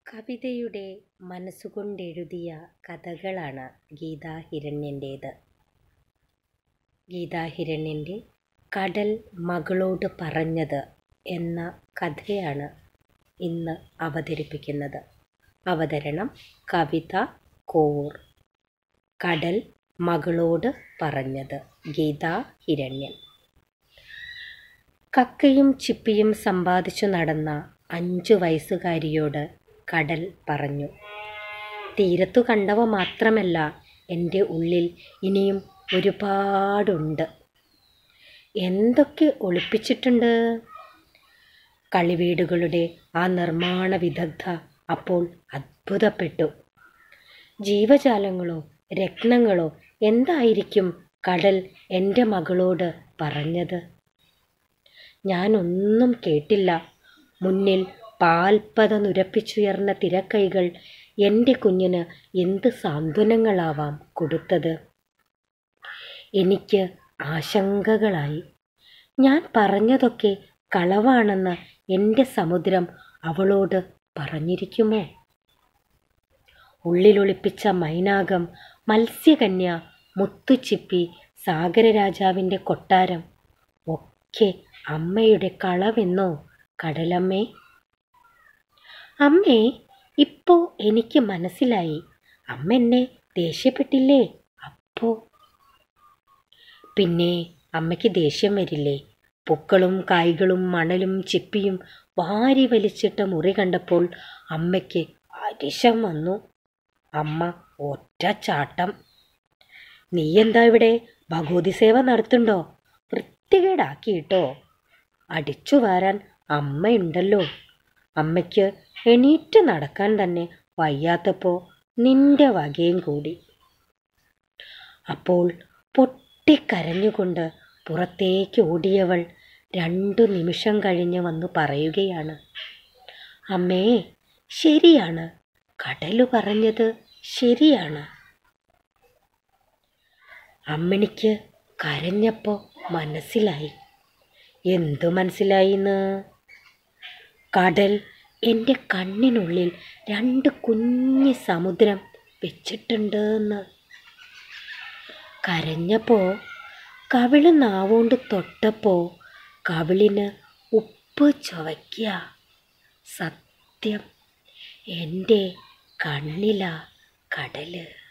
കവിതയുടെ മനസ്സുകൊണ്ടെഴുതിയ കഥകളാണ് ഗീതാഹിരണ്യൻ്റേത് ഗീതാഹിരണ്യൻ്റെ കടൽ മകളോട് പറഞ്ഞത് എന്ന കഥയാണ് ഇന്ന് അവതരിപ്പിക്കുന്നത് അവതരണം കവിത കോവൂർ കടൽ മകളോട് പറഞ്ഞത് ഗീതാഹിരണ്യൻ കക്കയും ചിപ്പിയും സമ്പാദിച്ചു നടന്ന അഞ്ചു വയസ്സുകാരിയോട് കടൽ പറഞ്ഞു തീരത്തു കണ്ടവ മാത്രമല്ല എൻ്റെ ഉള്ളിൽ ഇനിയും ഒരുപാടുണ്ട് എന്തൊക്കെ ഒളിപ്പിച്ചിട്ടുണ്ട് കളിവീടുകളുടെ ആ നിർമ്മാണ വിദഗ്ധ അപ്പോൾ അത്ഭുതപ്പെട്ടു ജീവജാലങ്ങളോ രത്നങ്ങളോ എന്തായിരിക്കും കടൽ എൻ്റെ മകളോട് പറഞ്ഞത് ഞാനൊന്നും കേട്ടില്ല മുന്നിൽ പാൽപ്പത നുരപ്പിച്ചുയർന്ന തിരക്കൈകൾ എൻ്റെ കുഞ്ഞിന് എന്ത് സാന്ത്വനങ്ങളാവാം കൊടുത്തത് എനിക്ക് ആശങ്കകളായി ഞാൻ പറഞ്ഞതൊക്കെ കളവാണെന്ന് എൻ്റെ സമുദ്രം അവളോട് പറഞ്ഞിരിക്കുമോ ഉള്ളിലൊളിപ്പിച്ച മൈനാകം മത്സ്യകന്യ മുത്തുച്ചിപ്പി സാഗരരാജാവിൻ്റെ കൊട്ടാരം ഒക്കെ അമ്മയുടെ കളവെന്നോ കടലമ്മേ അമ്മേ ഇപ്പോ എനിക്ക് മനസ്സിലായി അമ്മ എന്നെ ദേഷ്യപ്പെട്ടില്ലേ അപ്പോ പിന്നെ അമ്മയ്ക്ക് ദേഷ്യം വരില്ലേ പൂക്കളും കായ്കളും മണലും ചിപ്പിയും വാരി വലിച്ചിട്ട മുറി കണ്ടപ്പോൾ അമ്മയ്ക്ക് അരിശം വന്നു അമ്മ ഒറ്റ ചാട്ടം നീ എന്താ ഇവിടെ ഭഗവതി സേവ നടത്തുണ്ടോ വൃത്തികേടാക്കിയിട്ടോ അടിച്ചു വാരാൻ അമ്മയുണ്ടല്ലോ അമ്മയ്ക്ക് എണീറ്റ് നടക്കാൻ തന്നെ വയ്യാത്തപ്പോൾ നിന്റെ വകയും കൂടി അപ്പോൾ പൊട്ടിക്കരഞ്ഞുകൊണ്ട് പുറത്തേക്ക് ഓടിയവൾ രണ്ടു നിമിഷം കഴിഞ്ഞ് വന്നു പറയുകയാണ് അമ്മേ ശരിയാണ് കടലു പറഞ്ഞത് ശരിയാണ് അമ്മിണിക്ക് കരഞ്ഞപ്പോൾ മനസ്സിലായി എന്തു മനസ്സിലായിന്ന് കടൽ എൻ്റെ കണ്ണിനുള്ളിൽ രണ്ട് കുഞ്ഞി സമുദ്രം വെച്ചിട്ടുണ്ട് എന്ന് കരഞ്ഞപ്പോൾ കവിള് നാവോണ്ട് തൊട്ടപ്പോൾ കവിളിന് ഉപ്പ് ചുവയ്ക്കുക സത്യം എൻ്റെ കണ്ണിലാ കടല്